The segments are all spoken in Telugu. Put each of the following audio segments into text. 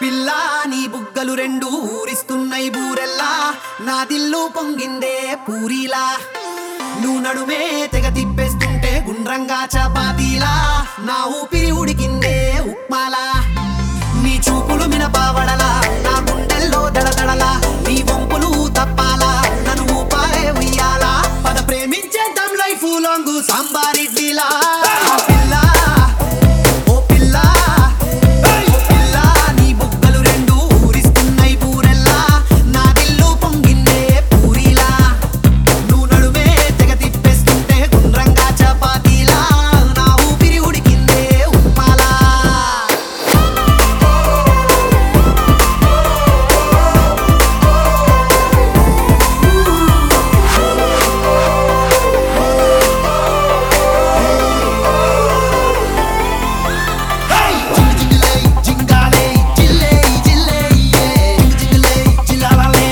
పిల్ల నీ బుగ్గలు రెండు ఊరిస్తున్నాయి బూరెల్లా నా దిల్లు పొంగిందే పూరిలా నువ్వు నడుమే తెగ తిప్పేస్తుంటే గుండ్రంగా చపాతీలా నా ఊపిరి ఉడికిందే ఉప్మాలా నీ చూపులు మినపావడలా నా గుండెల్లో దడదడలా నీ వంపులు తప్పాలా నన్ను ఊపాలే ఉయ్యాలా పద ప్రేమించేద్దాం లైఫ్ లాంగ్ సాంబారిడ్లీలా పిల్ల ఓ పిల్ల ఓ పిల్ల నీ బుగ్గలు రెండు ఊరిస్తున్నాయి పూరెల్లా నా దిల్లు పొంగిందే పూరిలా నువ్వు నడుమే తెగ తిప్పేస్తుంటే గుండ్రంగా చపాతీలా నా ఊపిరి ఉడికిందే ఉప్మాలా జింగిలే జింగాలే జిల్లే జిల్లే జింగిలే జిలాలే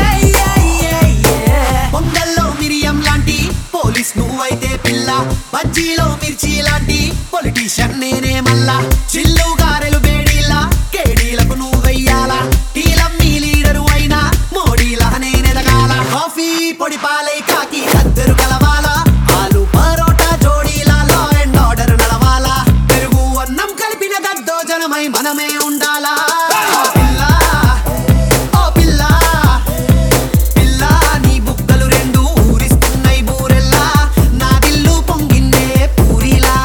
పొంగల్లో మిరియం లాంటి పోలీస్ నువ్వైతే పిల్ల బజ్జీలో మిర్చి లాంటి పొలిటీషియన్ నేనే మల్లా చిల్లు గారెలు బేడీలా కేడీలకు నువ్వెయ్యాలా టీలమ్మీ లీడరు అయినా మోడీలా నేనెదగాల కాఫీ పొడి పాలై కాకి కద్దరు కలవాలా ఆలు పరోటా జోడీలా లా అండ్ ఆర్డర్ నడవాలా పెరుగు అన్నం కలిపిన దద్దోజనమై మనమే ఉండాలా పిల్ల ఓ పిల్ల పిల్ల నీ బుగ్గలు రెండు ఊరిస్తున్నాయి బూరెల్లా నా దిల్లు పొంగిందే పూరిలా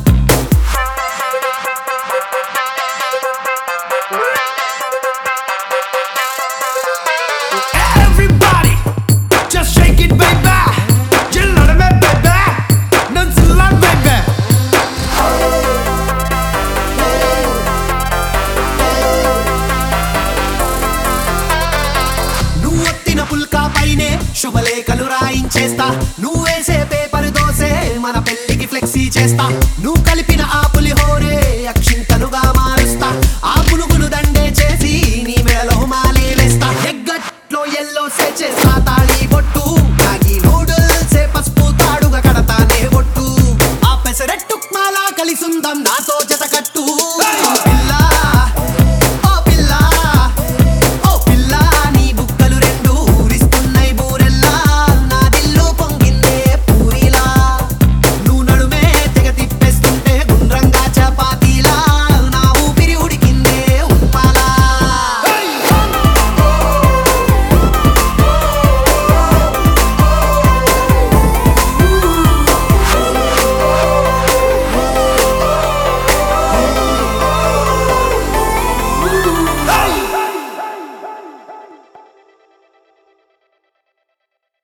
Everybody, just shake it, baby. You love me, baby. Dance along, baby. నువ్వొత్తిన పుల్కా పైనే శుభలేఖలు రాయించేస్తా నువ్వేసే పేపర్ దోసే మన పెళ్లికి ఫ్లెక్సీ చేస్తా నువ్వు కలిపిన